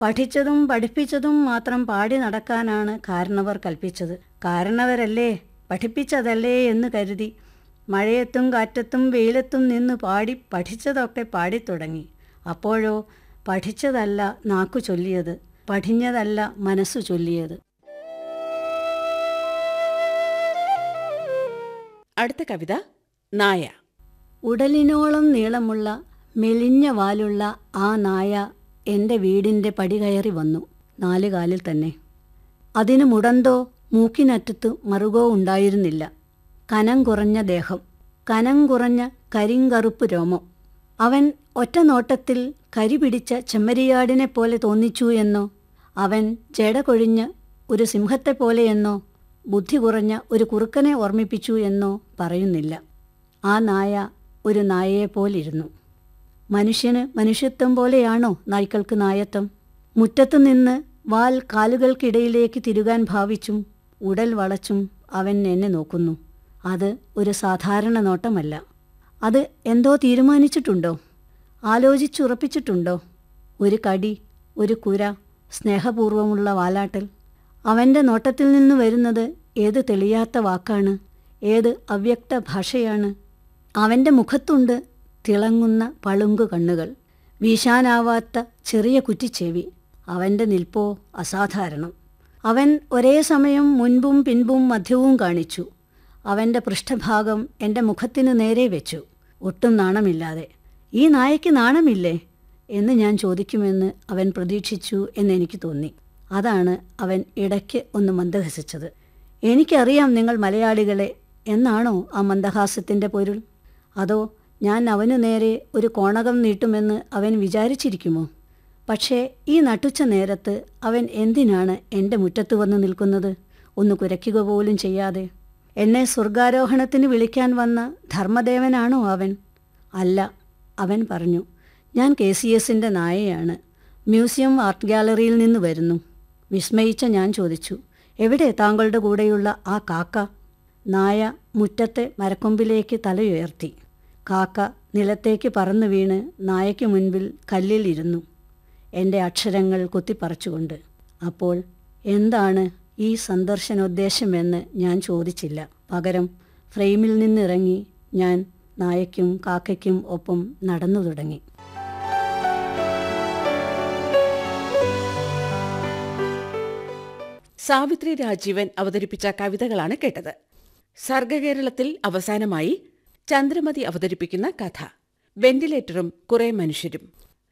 പഠിച്ചതും പഠിപ്പിച്ചതും മാത്രം പാടി നടക്കാനാണ് കാരണവർ കൽപ്പിച്ചത് കാരണവരല്ലേ പഠിപ്പിച്ചതല്ലേ എന്ന് കരുതി മഴയത്തും കാറ്റത്തും വെയിലത്തും നിന്ന് പാടി പഠിച്ചതൊക്കെ പാടിത്തുടങ്ങി അപ്പോഴോ പഠിച്ചതല്ല നാക്കു ചൊല്ലിയത് പഠിഞ്ഞതല്ല മനസ്സു ചൊല്ലിയത് അടുത്ത കവിത നായ ഉടലിനോളം നീളമുള്ള മെലിഞ്ഞ വാലുള്ള ആ നായ എൻ്റെ വീടിൻ്റെ പടി കയറി വന്നു നാലുകാലിൽ തന്നെ അതിന് മുടന്തോ മൂക്കിനറ്റത്ത് മറുകോ ഉണ്ടായിരുന്നില്ല കനം കുറഞ്ഞ ദേഹം കനം കുറഞ്ഞ കരിങ്കറുപ്പ് രോമം അവൻ ഒറ്റ നോട്ടത്തിൽ കരി പിടിച്ച ചെമ്മരിയാടിനെ പോലെ തോന്നിച്ചു എന്നോ അവൻ ജട കൊഴിഞ്ഞ ഒരു സിംഹത്തെപ്പോലെയെന്നോ ബുദ്ധി കുറഞ്ഞ ഒരു കുറുക്കനെ ഓർമ്മിപ്പിച്ചു എന്നോ പറയുന്നില്ല ആ നായ ഒരു നായയെപ്പോലിരുന്നു മനുഷ്യന് മനുഷ്യത്വം പോലെയാണോ നായ്ക്കൾക്ക് നായത്വം മുറ്റത്തു നിന്ന് വാൽ കാലുകൾക്കിടയിലേക്ക് തിരുകാൻ ഭാവിച്ചും ഉടൽ വളച്ചും അവൻ എന്നെ നോക്കുന്നു അത് ഒരു സാധാരണ നോട്ടമല്ല അത് എന്തോ തീരുമാനിച്ചിട്ടുണ്ടോ ആലോചിച്ചുറപ്പിച്ചിട്ടുണ്ടോ ഒരു കടി ഒരു കുര സ്നേഹപൂർവമുള്ള വാലാട്ടൽ അവൻ്റെ നോട്ടത്തിൽ നിന്ന് വരുന്നത് ഏത് തെളിയാത്ത വാക്കാണ് ഏത് അവ്യക്ത ഭാഷയാണ് അവൻ്റെ മുഖത്തുണ്ട് തിളങ്ങുന്ന പളുങ്കു കണ്ണുകൾ വീശാനാവാത്ത ചെറിയ കുറ്റിച്ചെവി അവൻ്റെ നിൽപ്പോ അസാധാരണം അവൻ ഒരേ സമയം മുൻപും പിൻപും മധ്യവും കാണിച്ചു അവൻ്റെ പൃഷ്ഠഭാഗം എൻ്റെ മുഖത്തിനു നേരെ വെച്ചു ഒട്ടും നാണമില്ലാതെ ഈ നായയ്ക്ക് നാണമില്ലേ എന്ന് ഞാൻ ചോദിക്കുമെന്ന് അവൻ പ്രതീക്ഷിച്ചു എന്നെനിക്ക് തോന്നി അതാണ് അവൻ ഇടയ്ക്ക് ഒന്ന് മന്ദഹസിച്ചത് എനിക്കറിയാം നിങ്ങൾ മലയാളികളെ എന്നാണോ ആ മന്ദഹാസത്തിൻ്റെ പൊരുൾ അതോ ഞാൻ അവനു നേരെ ഒരു കോണകം നീട്ടുമെന്ന് അവൻ വിചാരിച്ചിരിക്കുമോ പക്ഷേ ഈ നട്ടുച്ച നേരത്ത് അവൻ എന്തിനാണ് എൻ്റെ മുറ്റത്ത് വന്ന് നിൽക്കുന്നത് ഒന്ന് കുരയ്ക്കുക പോലും ചെയ്യാതെ എന്നെ സ്വർഗാരോഹണത്തിന് വിളിക്കാൻ വന്ന ധർമ്മദേവനാണോ അവൻ അല്ല അവൻ പറഞ്ഞു ഞാൻ കെ സി എസിൻ്റെ നായയാണ് മ്യൂസിയം ആർട്ട് ഗാലറിയിൽ നിന്ന് വരുന്നു വിസ്മയിച്ച ഞാൻ ചോദിച്ചു എവിടെ താങ്കളുടെ കൂടെയുള്ള ആ കാക്ക നായ മുറ്റത്തെ മരക്കൊമ്പിലേക്ക് തലയുയർത്തി കാക്ക നിലത്തേക്ക് പറന്നു വീണ് നായയ്ക്ക് മുൻപിൽ കല്ലിൽ ഇരുന്നു എൻ്റെ അക്ഷരങ്ങൾ കുത്തിപ്പറച്ചുകൊണ്ട് അപ്പോൾ എന്താണ് ഈ സന്ദർശനോദ്ദേശമെന്ന് ഞാൻ ചോദിച്ചില്ല പകരം ഫ്രെയിമിൽ നിന്നിറങ്ങി ഞാൻ നായയ്ക്കും കാക്കയ്ക്കും ഒപ്പം നടന്നു തുടങ്ങി സാവിത്രി രാജീവൻ അവതരിപ്പിച്ച കവിതകളാണ് കേട്ടത് സർഗകേരളത്തിൽ അവസാനമായി ചന്ദ്രമതി അവതരിപ്പിക്കുന്ന കഥ വെന്റിലേറ്ററും കുറെ മനുഷ്യരും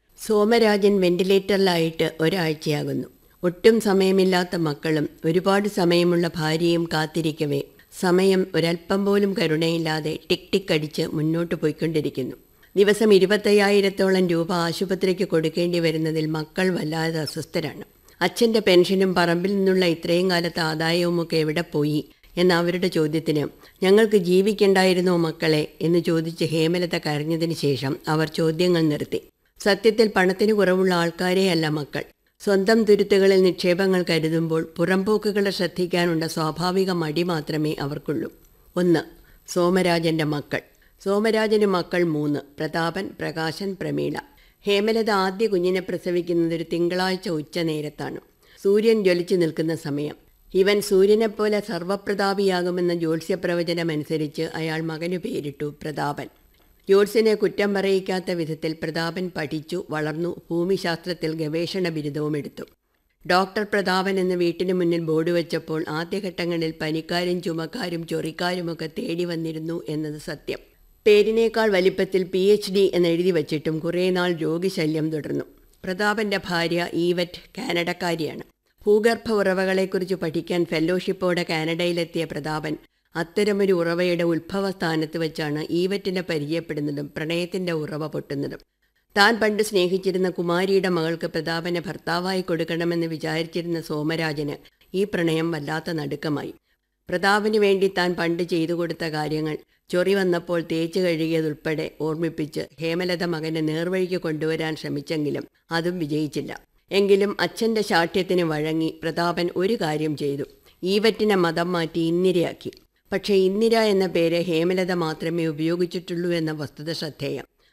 സോമരാജൻ വെന്റിലേറ്ററിലായിട്ട് ഒരാഴ്ചയാകുന്നു ഒട്ടും സമയമില്ലാത്ത മക്കളും ഒരുപാട് സമയമുള്ള ഭാര്യയും കാത്തിരിക്കവേ സമയം ഒരല്പം പോലും കരുണയില്ലാതെ ടിക് ടിക് അടിച്ച് മുന്നോട്ട് പോയിക്കൊണ്ടിരിക്കുന്നു ദിവസം ഇരുപത്തയ്യായിരത്തോളം രൂപ ആശുപത്രിക്ക് കൊടുക്കേണ്ടി വരുന്നതിൽ മക്കൾ വല്ലാതെ അസ്വസ്ഥരാണ് അച്ഛൻ്റെ പെൻഷനും പറമ്പിൽ നിന്നുള്ള ഇത്രയും കാലത്തെ ആദായവുമൊക്കെ എവിടെ പോയി എന്ന അവരുടെ ചോദ്യത്തിന് ഞങ്ങൾക്ക് ജീവിക്കണ്ടായിരുന്നോ മക്കളെ എന്ന് ചോദിച്ച് ഹേമലത കരഞ്ഞതിന് ശേഷം അവർ ചോദ്യങ്ങൾ നിർത്തി സത്യത്തിൽ പണത്തിന് കുറവുള്ള ആൾക്കാരെയല്ല മക്കൾ സ്വന്തം തുരുത്തുകളിൽ നിക്ഷേപങ്ങൾ കരുതുമ്പോൾ പുറംപോക്കുകളെ ശ്രദ്ധിക്കാനുള്ള സ്വാഭാവിക മടി മാത്രമേ അവർക്കുള്ളൂ ഒന്ന് സോമരാജന്റെ മക്കൾ സോമരാജന് മക്കൾ മൂന്ന് പ്രതാപൻ പ്രകാശൻ പ്രമീള ഹേമലത ആദ്യ കുഞ്ഞിനെ പ്രസവിക്കുന്നത് ഒരു തിങ്കളാഴ്ച ഉച്ച നേരത്താണ് സൂര്യൻ ജ്വലിച്ചു നിൽക്കുന്ന സമയം ഇവൻ സൂര്യനെപ്പോലെ സർവപ്രതാപിയാകുമെന്ന ജ്യോത്സ്യപ്രവചനമനുസരിച്ച് അയാൾ മകനു പേരിട്ടു പ്രതാപൻ ജ്യോത്സ്യനെ കുറ്റം പറയിക്കാത്ത വിധത്തിൽ പ്രതാപൻ പഠിച്ചു വളർന്നു ഭൂമിശാസ്ത്രത്തിൽ ഗവേഷണ ബിരുദവും എടുത്തു ഡോക്ടർ പ്രതാപൻ എന്ന് വീട്ടിന് മുന്നിൽ ബോർഡ് വെച്ചപ്പോൾ ആദ്യഘട്ടങ്ങളിൽ പനിക്കാരും ചുമക്കാരും ചൊറിക്കാരുമൊക്കെ തേടി വന്നിരുന്നു എന്നത് സത്യം പേരിനേക്കാൾ വലിപ്പത്തിൽ പി എച്ച് ഡി എന്നെഴുതി വച്ചിട്ടും കുറേ നാൾ രോഗിശല്യം തുടർന്നു പ്രതാപന്റെ ഭാര്യ ഈവറ്റ് കാനഡക്കാരിയാണ് ഭൂഗർഭ ഉറവകളെക്കുറിച്ച് പഠിക്കാൻ ഫെലോഷിപ്പോടെ കാനഡയിലെത്തിയ പ്രതാപൻ അത്തരമൊരു ഉറവയുടെ ഉത്ഭവസ്ഥാനത്ത് വെച്ചാണ് ഈവറ്റിനെ പരിചയപ്പെടുന്നതും പ്രണയത്തിന്റെ ഉറവ പൊട്ടുന്നതും താൻ പണ്ട് സ്നേഹിച്ചിരുന്ന കുമാരിയുടെ മകൾക്ക് പ്രതാപനെ ഭർത്താവായി കൊടുക്കണമെന്ന് വിചാരിച്ചിരുന്ന സോമരാജന് ഈ പ്രണയം വല്ലാത്ത നടുക്കമായി പ്രതാപന് വേണ്ടി താൻ പണ്ട് ചെയ്തു കൊടുത്ത കാര്യങ്ങൾ ചൊറി വന്നപ്പോൾ തേച്ചു കഴുകിയതുൾപ്പെടെ ഓർമ്മിപ്പിച്ച് ഹേമലത മകനെ നേർവഴിക്ക് കൊണ്ടുവരാൻ ശ്രമിച്ചെങ്കിലും അതും വിജയിച്ചില്ല എങ്കിലും അച്ഛൻ്റെ ശാഠ്യത്തിന് വഴങ്ങി പ്രതാപൻ ഒരു കാര്യം ചെയ്തു ഈവറ്റിനെ മതം മാറ്റി ഇന്ദിരയാക്കി പക്ഷേ ഇന്ദിര എന്ന പേര് ഹേമലത മാത്രമേ ഉപയോഗിച്ചിട്ടുള്ളൂ എന്ന വസ്തുത ശ്രദ്ധേയം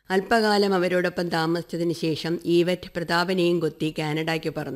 അല്പകാലം അവരോടൊപ്പം താമസിച്ചതിന് ശേഷം ഈവറ്റ് പ്രതാപനെയും കൊത്തി കാനഡയ്ക്ക് പറന്നു